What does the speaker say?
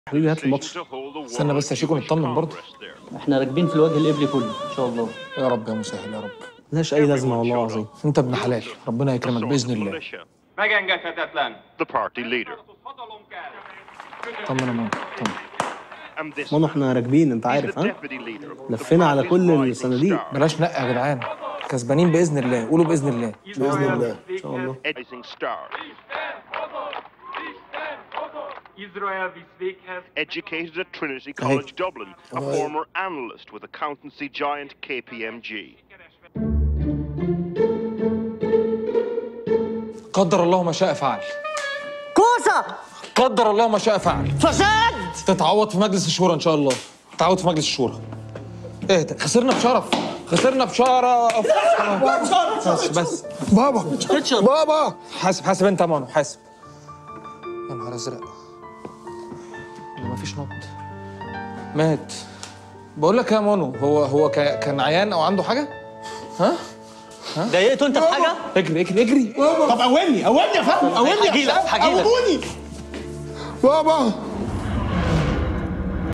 حبيبي هات الماتش استنى بس يا شيكو نطمن برضه احنا راكبين في الوجه القبلي كله ان شاء الله يا رب يا مسهل يا رب ملهاش اي لازمه والله العظيم انت ابن حلال ربنا يكرمك باذن الله Megengedhetetlen. the party leader. Hatalom kell. طمن يا ماما طمن And this مانو احنا راكبين انت is عارف the ها deputy leader. of the لفينا على party's كل rising الصناديق. star. بلاش نق يا جدعان كسبانين باذن الله قولوا باذن الله باذن الله ان شاء الله Rising star. Izrael visz véghez. Educated at Trinity College Dublin, a former analyst with accountancy giant KPMG. قدر الله ما شاء فعل كوسه قدر الله ما شاء فعل فساد تتعوض في مجلس الشورى ان شاء الله تتعوض في مجلس الشورى اهدى خسرنا بشرف خسرنا بشرف بس بس بابا بابا حاسب حاسب انت يا مانو حاسب يا نهار ازرق ما فيش نبض مات بقول لك يا مانو هو هو كا- كان عيان او عنده حاجه ها ضايقته انت في حاجه اجري اجري اجري طب قومني قومني يا فندم قومني هجيلك هجيلك بابا